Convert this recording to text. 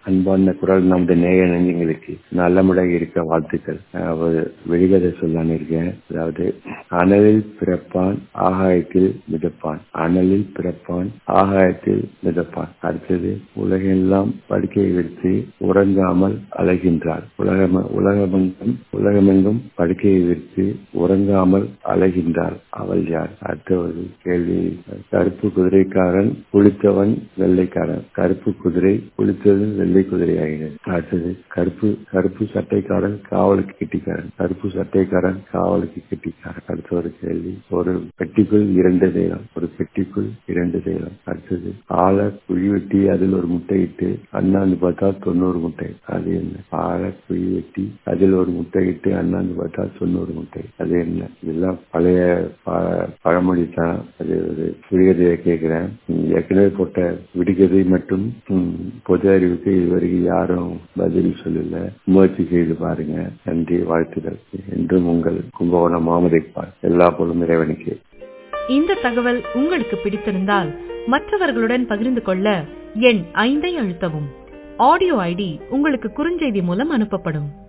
அன்பான குரல் நமது நேய நெஞ்சங்களுக்கு நல்லமுடன் இருக்க வாழ்த்துக்கள் அதாவது வெளிகதை சொல்லான்னு இருக்கேன் அதாவது அனலில் பிறப்பான் ஆகாயத்தில் மிதப்பான் அனலில் பிறப்பான் ஆகாயத்தில் மிதப்பான் அடுத்தது உலகெல்லாம் படுக்கையை விடுத்து உறங்காமல் அலைகின்றார் உலகம் உலகமெங்கும் உலகமெங்கும் படுக்கையை விடுத்து உறங்காமல் அலைகின்றார் அவள் யார் அடுத்தது கேள்வி கருப்பு குதிரைக்காரன் குளித்தவன் வெள்ளைக்காரன் கருப்பு குதிரை குளித்தது வெள்ளை குதிரை ஆகினது அடுத்தது கருப்பு கருப்பு சட்டைக்காரன் காவலுக்கு கெட்டிக்காரன் கருப்பு சட்டைக்காரன் காவலுக்கு கெட்டிக்காரன் அடுத்த ஒரு கேள்வி ஒரு பெட்டிக்குள் இரண்டு தெய்வம் ஒரு பெட்டிக்குள் இரண்டு தெய்வம் அடுத்தது ஆழ குழி வெட்டி அதில் ஒரு முட்டை இட்டு அண்ணாந்து பார்த்தா தொண்ணூறு முட்டை அது என்ன ஆழ குழி வெட்டி அதில் ஒரு முட்டை இட்டு அண்ணாந்து பார்த்தா தொண்ணூறு முட்டை அது என்ன இதெல்லாம் பழைய பழமொழி தான் அது ஒரு புரியதைய கேட்கிறேன் ஏற்கனவே போட்ட விடுகதை மற்றும் பொது அறிவுக்கு இதுவரைக்கும் யாரும் பதில் சொல்லல முயற்சி செய்து பாருங்க நன்றி வாழ்த்துக்கள் என்றும் உங்கள் கும்பகோணம் மாமதிப்பார் எல்லா பொருளும் இறைவனுக்கு இந்த தகவல் உங்களுக்கு பிடித்திருந்தால் மற்றவர்களுடன் பகிர்ந்து கொள்ள எண் ஐந்தை அழுத்தவும் ஆடியோ ஐடி உங்களுக்கு குறுஞ்செய்தி மூலம் அனுப்பப்படும்